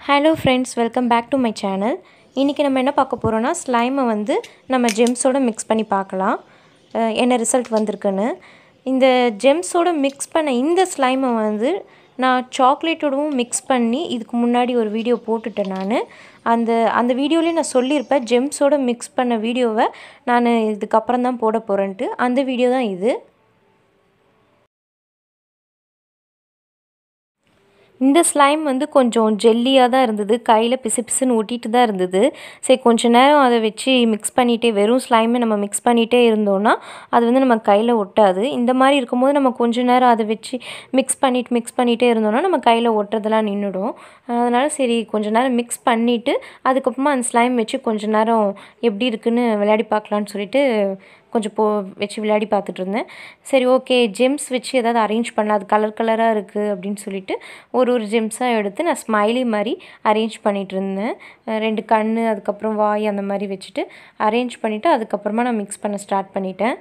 hello friends welcome back to my channel இன்றைக்கி நம்ம என்ன பார்க்க போகிறோன்னா ஸ்லைமை வந்து நம்ம ஜெம்ஸோட மிக்ஸ் பண்ணி பார்க்கலாம் அஹ் என்ன ரிசல்ட் வந்திருக்குன்னு இந்த ஜெம்ஸோட மிக்ஸ் பண்ண இந்த ஸ்லைமை வந்து நான் சாக்லேட்டோடவும் மிக்ஸ் பண்ணி இதுக்கு முன்னாடி ஒரு வீடியோ போட்டுட்டேன் நான் அந்த அந்த வீடியோலேயே நான் சொல்லியிருப்பேன் ஜெம்ஸோட மிக்ஸ் பண்ண வீடியோவை நான் இதுக்கப்புறம் தான் போட போகிறேன்ட்டு அந்த வீடியோ தான் இது இந்த ஸ்லைம் வந்து கொஞ்சம் ஜெல்லியாக தான் இருந்தது கையில் பிசு பிசுன்னு ஒட்டிட்டு தான் இருந்தது சரி கொஞ்ச நேரம் அதை வச்சு மிக்ஸ் பண்ணிகிட்டே வெறும் ஸ்லைமை நம்ம மிக்ஸ் பண்ணிகிட்டே இருந்தோம்னா அது வந்து நம்ம கையில் ஒட்டாது இந்த மாதிரி இருக்கும்போது நம்ம கொஞ்ச நேரம் அதை வச்சு மிக்ஸ் பண்ணிட்டு மிக்ஸ் பண்ணிகிட்டே இருந்தோம்னா நம்ம கையில் ஒட்டுறதெல்லாம் நின்றுடும் அதனால் சரி கொஞ்ச நேரம் மிக்ஸ் பண்ணிவிட்டு அதுக்கப்புறமா அந்த ஸ்லைம் வச்சு கொஞ்ச நேரம் எப்படி இருக்குன்னு விளையாடி பார்க்கலான்னு சொல்லிட்டு கொஞ்சம் போ வச்சு விளையாடி பார்த்துட்டு இருந்தேன் சரி ஓகே ஜெம்ஸ் வச்சு ஏதாவது அரேஞ்ச் பண்ணலாம் அது கலர் கலராக இருக்குது அப்படின்னு சொல்லிட்டு ஒரு ஒரு ஜெம்ஸாக எடுத்து நான் ஸ்மைலி மாதிரி அரேஞ்ச் பண்ணிகிட்டு இருந்தேன் அஹ் ரெண்டு கண் அதுக்கப்புறம் வாய் அந்த மாதிரி வச்சுட்டு அரேஞ்ச் பண்ணிவிட்டு அதுக்கப்புறமா நான் மிக்ஸ் பண்ண ஸ்டார்ட் பண்ணிட்டேன்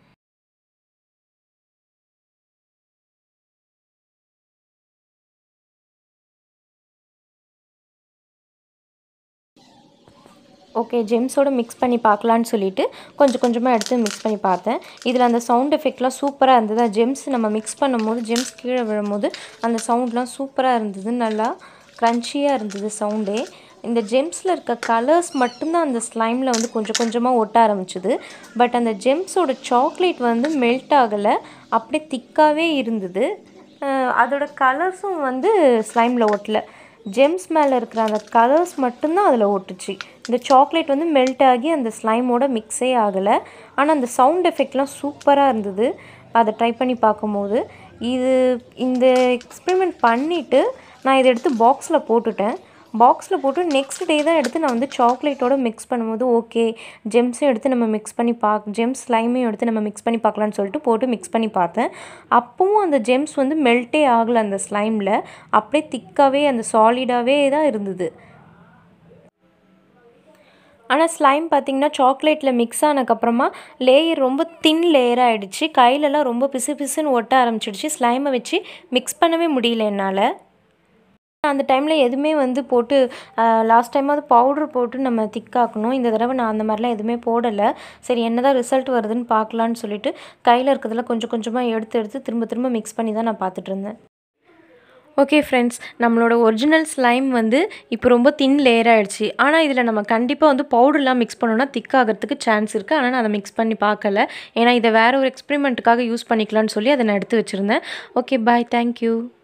ஓகே ஜெம்ஸோட மிக்ஸ் பண்ணி பார்க்கலான்னு சொல்லிட்டு கொஞ்சம் கொஞ்சமாக எடுத்து மிக்ஸ் பண்ணி பார்த்தேன் இதில் அந்த சவுண்ட் எஃபெக்ட்லாம் சூப்பராக இருந்தது ஜெம்ஸ் நம்ம மிக்ஸ் பண்ணும்போது ஜெம்ஸ் கீழே விழும்போது அந்த சவுண்ட்லாம் சூப்பராக இருந்தது நல்லா க்ரன்ச்சியாக இருந்தது சவுண்டே இந்த ஜெம்ஸில் இருக்க கலர்ஸ் மட்டும்தான் அந்த ஸ்லைமில் வந்து கொஞ்சம் கொஞ்சமாக ஒட்ட ஆரம்பிச்சுது பட் அந்த ஜெம்ஸோட சாக்லேட் வந்து மெல்ட் ஆகலை அப்படியே திக்காகவே இருந்தது அஹ் அதோட கலர்ஸும் வந்து ஸ்லைமில் ஒட்டலை ஜெம்ஸ் மேலே இருக்கிற அந்த கலர்ஸ் மட்டும்தான் அதில் ஒட்டுச்சு இந்த சாக்லேட் வந்து மெல்ட் ஆகி அந்த ஸ்லைமோட மிக்ஸே ஆகலை ஆனால் அந்த சவுண்ட் எஃபெக்ட்லாம் சூப்பராக இருந்தது அதை ட்ரை பண்ணி பார்க்கும்போது இது இந்த எக்ஸ்பெரிமெண்ட் பண்ணிவிட்டு நான் இதை எடுத்து பாக்ஸில் போட்டுட்டேன் பாக்ஸில் போட்டு நெக்ஸ்ட் டே தான் எடுத்து நான் வந்து சாக்லேட்டோட மிக்ஸ் பண்ணும்போது ஓகே ஜெம்ஸையும் எடுத்து நம்ம மிக்ஸ் பண்ணி பாக் ஜெம்ஸ் ஸ்லைமையும் எடுத்து நம்ம மிக்ஸ் பண்ணி பார்க்கலான்னு சொல்லிட்டு போட்டு மிக்ஸ் பண்ணி பார்த்தேன் அப்பவும் அந்த ஜெம்ஸ் வந்து மெல்ட்டே ஆகலை அந்த ஸ்லைமில் அப்படியே திக்காகவே அந்த சாலிடாகவே தான் இருந்தது ஆனால் ஸ்லைம் பார்த்திங்கன்னா சாக்லேட்டில் மிக்ஸ் ஆனதுக்கப்புறமா லேயர் ரொம்ப தின் லேயர் ஆகிடுச்சு கையிலலாம் ரொம்ப பிசு பிசுன்னு ஒட்ட ஆரம்பிச்சிடுச்சு ஸ்லைமை வச்சு மிக்ஸ் பண்ணவே முடியல என்னால் அந்த டைமில் எதுவுமே வந்து போட்டு லாஸ்ட் டைமாவது பவுட்ரு போட்டு நம்ம திக்காக்கணும் இந்த தடவை நான் அந்த மாதிரிலாம் எதுவுமே போடலை சரி என்ன தான் ரிசல்ட் வருதுன்னு பார்க்கலான்னு சொல்லிட்டு கையில் இருக்கிறதுல கொஞ்சம் கொஞ்சமாக எடுத்து எடுத்து திரும்ப திரும்ப மிக்ஸ் பண்ணி தான் நான் பார்த்துட்டு இருந்தேன் ஓகே ஃப்ரெண்ட்ஸ் நம்மளோட ஒரிஜினல் ஸ்லைம் வந்து இப்போ ரொம்ப தின் லேயர் ஆகிடுச்சு ஆனால் இதில் நம்ம கண்டிப்பாக வந்து பவுடர்லாம் மிக்ஸ் பண்ணோன்னா திக் ஆகிறதுக்கு சான்ஸ் இருக்குது ஆனால் நான் அதை மிக்ஸ் பண்ணி பார்க்கல ஏன்னா இதை வேறு ஒரு எக்ஸ்பெரிமெண்ட்டுக்காக யூஸ் பண்ணிக்கலாம்னு சொல்லி அதை நான் எடுத்து வச்சுருந்தேன் ஓகே பாய் தேங்க்யூ